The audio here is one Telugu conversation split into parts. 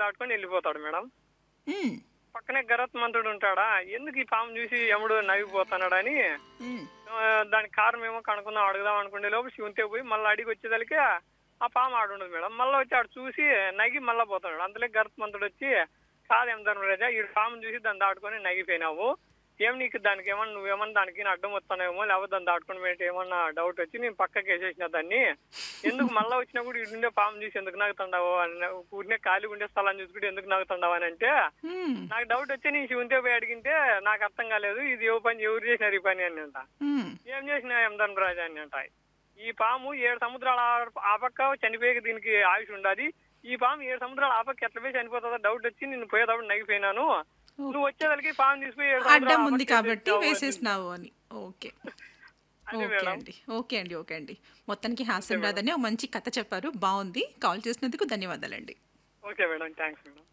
దాటుకొని వెళ్ళిపోతాడు మేడం మ్మ్. పక్కనే గరత్మంతుడు ఉంటాడా ఎందుకు ఈ పాము చూసి యముడు నవ్విపోతున్నాడని మ్మ్. ఆ, దానికి కారణం ఏమో కనుక్కుందాం అడుగుదాం అనుకునే లోపు శివునితే పోయి మళ్ళీ అడిగి వచ్చేదానికి ఆ పాము ఆడుండదు మేడం మళ్ళీ వచ్చి ఆడు చూసి నగి మళ్ళీ పోతాడు అంతలే గరత్మంతుడు వచ్చి కాదేం ధర్మరాజా ఈ పాము చూసి దాన్ని దాటుకొని నగిపోయినావు ఏం నీకు దానికి ఏమన్నా నువ్వేమన్నా దానికి అడ్డం వస్తానేమో లేకపోతే దాన్ని దాటుకుని పెట్టి ఏమన్నా డౌట్ వచ్చి నేను పక్కకి వేసేసిన దాన్ని ఎందుకు మళ్ళీ వచ్చినా కూడా ఇటుండే పాము చూసి ఎందుకు నాగుతుండవు అని ఊరినే ఖాళీ ఉండే స్థలం చూసుకుంటే ఎందుకు నాగుతుండవు అని అంటే మ్మ్. నాకు డౌట్ వచ్చి నేను శివునితో పోయి అడిగింటే నాకు అర్థం కాలేదు ఇది ఏ పని ఎవరు చేసినారు ఈ పని అని అంట మ్మ్. ఏం చేసిన యమధన్ రాజా అని అంట ఈ పాము ఏడు సముద్రాల ఆ- ఆ పక్క చనిపోయే దీనికి ఆయుష్ ఉండాలి ఈ పాము ఏడు సముద్రాల ఆ పక్క ఎట్లా పోయి చనిపోతుందో డౌట్ వచ్చి నేను పోయేటప్పుడు నగిపోయినాను నువ్వు వచ్చేదానికి పాము తీసిపోయి ఏడు సముద్రాల అడ్డం ఆ ఉంది పక్క కాబట్టి వేసేసావు అని. వేసేసినావు అని ఓకే అదే ఓకే మేడం అండి ఓకే అండి ఓకే అండి మొత్తానికి హాస్యం రాదని ఒక మంచి కథ చెప్పారు బాగుంది కాల్ చేసినందుకు ధన్యవాదాలండి okay madam thanks madam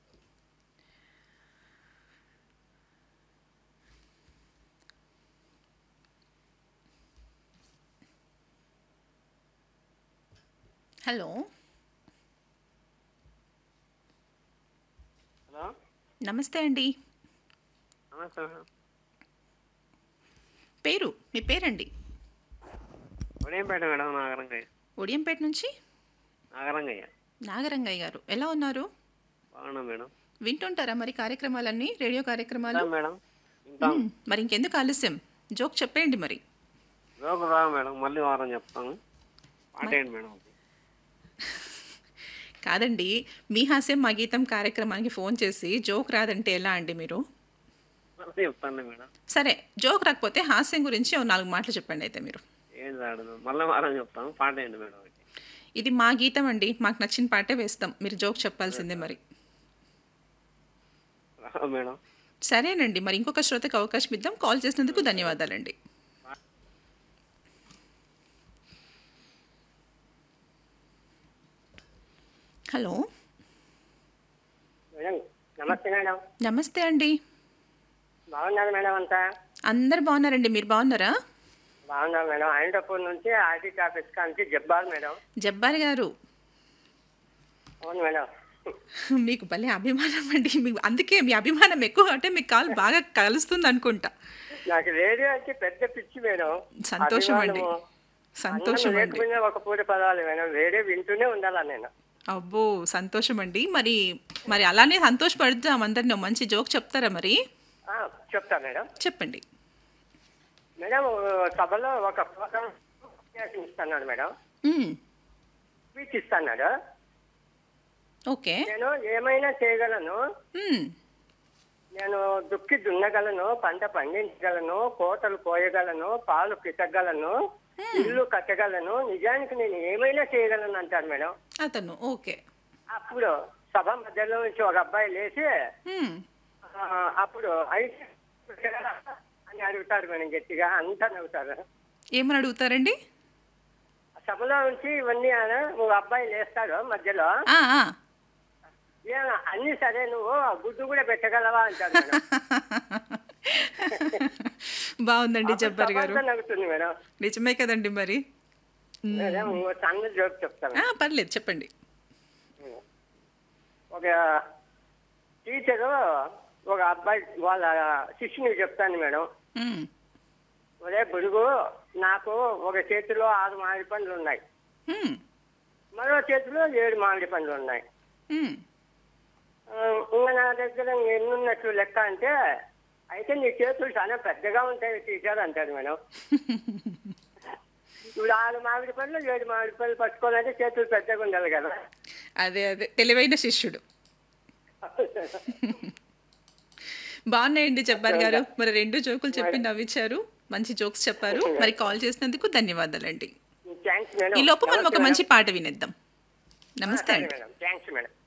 hello hello నమస్తే అండి నమస్తే మేడం పేరు మీ పేరండి ఉదయంపేట మేడం నాగరంగయ్య ఒడియంపేట నుంచి నాగరంగయ్య నాగరంగయ్య గారు ఎలా ఉన్నారు బాగున్నా మేడం వింటుంటారా మరి కార్యక్రమాలన్నీ రేడియో కార్యక్రమాలు వింటాం మేడం వింటాం మ్మ్. మరి ఇంకెందుకు ఆలస్యం జోక్ చెప్పేయండి మరి జోకు రా మేడం మళ్ళీ వారం చెప్తాను పాట ఏంటి మేడం కాదండి మీ హాస్యం మా గీతం కార్యక్రమానికి ఫోన్ చేసి జోక్ రాదంటే ఎలా అండి మీరు మళ్ళీ చెప్తాను మేడం సరే జోక్ రాకపోతే హాస్యం గురించి ఓ నాలుగు మాటలు చెప్పండి అయితే మీరు ఏం రాడదు మళ్ళీ వారం చెప్తాను పాట ఏంటి మేడం ఇది మా గీతం అండి మాకు నచ్చిన పాటే వేస్తాం మీరు జోక్ చెప్పాల్సిందే మరి రా మేడం సరేనండి మరి ఇంకొక శ్రోతకు అవకాశం ఇద్దాం కాల్ చేసినందుకు ధన్యవాదాలండి హలో మేడం నమస్తే మేడం నమస్తే అండి బాగున్నారు మేడం అంతా అందరు బాగున్నారండి మీరు బాగున్నారా బాగున్నారు మేడం అనంతపూర్ నుంచి ఆర్టీసీ ఆఫీస్ కాంచి జబ్బార్ మేడం జబ్బార్ గారు అవును మేడం మీకు భలే అభిమానం అండి మీకు అందుకే మీ అభిమానం ఎక్కువ అంటే మీ కాల్ బాగా కలుస్తుంది అనుకుంటా నాకు రేడియో అంటే పెద్ద పిచ్చి మేడం సంతోషం అండి అభిమానము. సంతోషం అన్నం అండి లేకపోయినా ఒక పూట పదాలు మేడం రేడియో వింటూనే ఉండాలా నేను అబ్బో సంతోషం అండి మరి మరి అలానే సంతోషపడతాం అందరిని ఓ మంచి జోక్ చెప్తారా మరి ఆ, చెప్తా మేడం చెప్పండి మేడం సభలో ఒక ప్రోగ్రాం ఇస్తున్నాడు మేడం మ్మ్. స్పీచ్ ఇస్తున్నాడు ఓకే నేను ఏమైనా చేయగలను మ్మ్. నేను దుక్కి దున్నగలను పంట పండించగలను కోతలు కోయగలను పాలు పితగలను ఇల్లు కట్టగలను నిజానికి నేను ఏమైనా చేయగలను అంటారు మేడం అతను ఓకే అప్పుడు సభ మధ్యలో నుంచి ఒక అబ్బాయి లేచి మ్మ్. ఆ, అప్పుడు అయితే పెట్టగలరా అని అడుగుతారు మేడం గట్టిగా అంతా నవ్వుతారు ఏమని అడుగుతారండి సభలో నుంచి ఇవన్నీ ఆయన ఒక అబ్బాయి లేస్తాడు మధ్యలో ఆ, ఆ. "ఏ, అన్ని సరే నువ్వు గుడ్డు కూడా పెట్టగలవా అంటారు మేడం బాగుందండి అప్పుడు జబ్బర్ సభ గారు అంతా నవ్వుతుంది మేడం నిజమే కదండి మరి మేడం ఇంకో సన్న జోక్ చెప్తాను ఆ, పర్లేదు చెప్పండి ఒక టీచరు ఒక అబ్బాయి వాళ్ళ శిష్యునికి చెప్తాను మేడం మ్మ్. ఒరే బుడుగు నాకు ఒక చేతిలో ఆరు మామిడి పండ్లు ఉన్నాయి మ్మ్. మరో చేతిలో ఏడు మామిడి పండ్లు ఉన్నాయి మ్మ్. ఆ, ఇంకా నా దగ్గర ఎన్ని ఉన్నట్లు లెక్క అంటే అయితే నీ చేతులు చాలా పెద్దగా ఉంటాయి టీచర్ అంటాడు మేడం ఇప్పుడు ఆరు మామిడి పళ్ళు ఏడు మామిడి పళ్ళు పట్టుకోవాలంటే చేతులు పెద్దగా ఉండాలి కదా అదే అదే తెలివైన శిష్యుడు బాగున్నాయండి జబ్బార్ గారు మరి రెండు జోకులు చెప్పి నవ్వించారు మంచి జోక్స్ చెప్పారు మరి కాల్ చేసినందుకు ధన్యవాదాలండి థ్యాంక్స్ ఈ మేడం లోపు మనం ఒక మంచి పాట వినేద్దాం నమస్తే అండి మేడం థ్యాంక్స్ మేడం